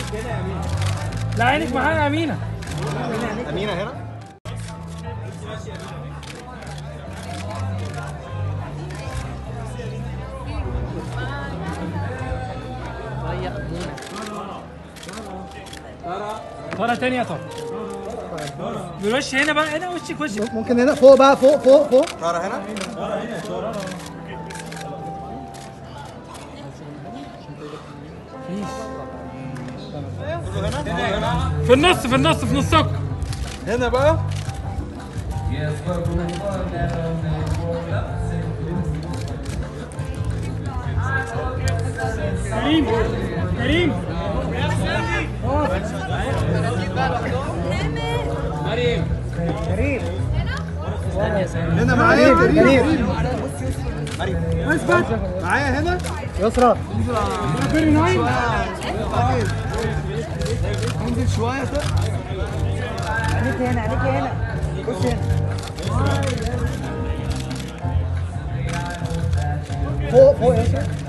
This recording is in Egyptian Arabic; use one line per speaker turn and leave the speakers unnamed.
لا عينك معايا يا امينه
امينه هنا
طالع تاني يا طارق بالوش هنا بقى هنا وشك وشك
ممكن هنا فوق بقى فوق فوق فوق
طارة هنا
في النص في النص في نصك
هنا بقى
كريم كريم
هنا معايا كريم اثبت معايا هنا
يسرى
فيري نايس
انزل شويه كده
عليك هنا عليك هنا خش هنا فوق فوق يا يسرى